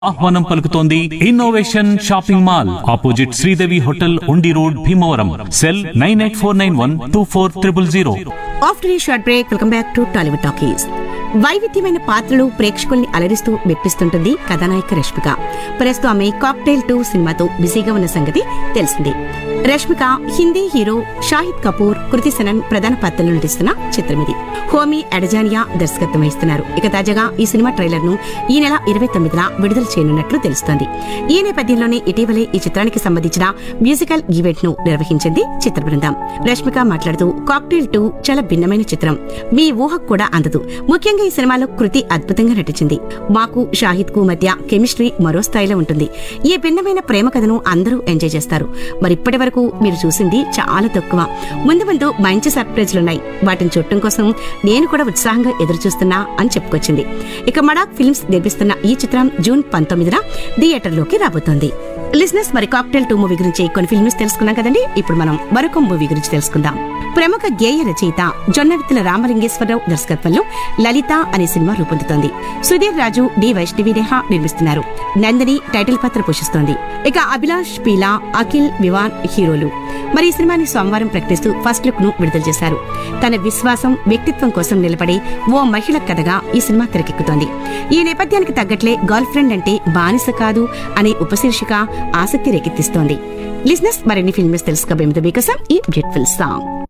ఆహ్వానం పలుకుతోంది innovation shopping mall opposite Sridevi hotel Undi road Bhimavaram cell nine eight four nine one two four triple zero after ఈ short break welcome back to Tollywood talkies వైవిధ్యమైన పాత్రలు ప్రేక్షకుల్ని అలరిస్తూ మెప్పిస్తుంటుంది కథానాయిక రష్మిక ప్రస్తుతం ఆమె కాక్టైల్ టూ సినిమాతో బిజీగా ఉన్న సంగతి తెలిసింది రష్మిక హిందీ హీరో షాహిద్ కపూర్ కృతి సనన్ ప్రధాన పాత్రలు నటిస్తున్న చిత్రం ఇది హోమీ అడజానియా దర్శకత్వం వహిస్తున్నారు ఇక తాజాగా ఈ సినిమా ట్రైలర్ ను ఈ నెల ఇరవై తొమ్మిదిన విడుదల చేయనున్నట్లు తెలుస్తోంది ఈ నేపథ్యంలోనే ఇటీవలే ఈ చిత్రానికి సంబంధించిన మ్యూజికల్ ఈవెంట్ ను నిర్వహించింది చిత్ర బృందం రష్మిక మాట్లాడుతూ కాక్టైల్ టూ చాలా భిన్నమైన చిత్రం మీ ఊహకు కూడా అందదు ముఖ్యంగా ఈ సినిమాలో కృతి అద్భుతంగా నటించింది మాకు షాహిద్ కు మధ్య కెమిస్ట్రీ మరో స్థాయిలో ఉంటుంది ఈ భిన్నమైన ప్రేమ కథను అందరూ ఎంజాయ్ చేస్తారు మరి ఇప్పటి వరకు మీరు చూసింది చాలా తక్కువ ముందు ముందు మంచి సర్ప్రైజ్లున్నాయి వాటిని చూడటం కోసం నేను కూడా ఉత్సాహంగా ఎదురు చూస్తున్నా అని చెప్పుకొచ్చింది ఇక మడాక్ ఫిల్మ్స్ నిర్మిస్తున్న ఈ చిత్రం జూన్ పంతొమ్మిదిన థియేటర్లోకి రాబోతోంది లిజినెస్ మరి కాక్టైల్ టూ మూవీ గురించి కొన్ని ఫిల్మ్స్ తెలుసుకున్నాం కదండి ఇప్పుడు మనం మరొక మూవీ గురించి తెలుసుకుందాం ప్రముఖ గేయ రచయిత జొన్నవిత్తుల రామలింగేశ్వరరావు దర్శకత్వంలో లలిత అనే సినిమా రూపొందుతోంది సుధీర్ రాజు డి వైష్ణవి నేహ నిర్మిస్తున్నారు నందిని టైటిల్ పాత్ర పోషిస్తోంది ఇక అభిలాష్ పీలా అఖిల్ వివాన్ హీరోలు మరి ఈ సినిమాని సోమవారం ప్రకటిస్తూ ఫస్ట్ లుక్ ను విడుదల చేశారు తన విశ్వాసం వ్యక్తిత్వం కోసం నిలబడే ఓ మహిళ కథగా ఈ సినిమా తెరకెక్కుతోంది ఈ నేపథ్యానికి తగ్గట్లే గర్ల్ ఫ్రెండ్ అంటే బానిస కాదు అనే ఉపశీర్షిక ఆసక్తి రేకెత్తిస్తోంది లిజినెస్ మరిన్ని ఫిల్మ్స్ తెలుసుకోబోయే ముందు మీకోసం ఈ బ్యూటిఫుల్ సాంగ్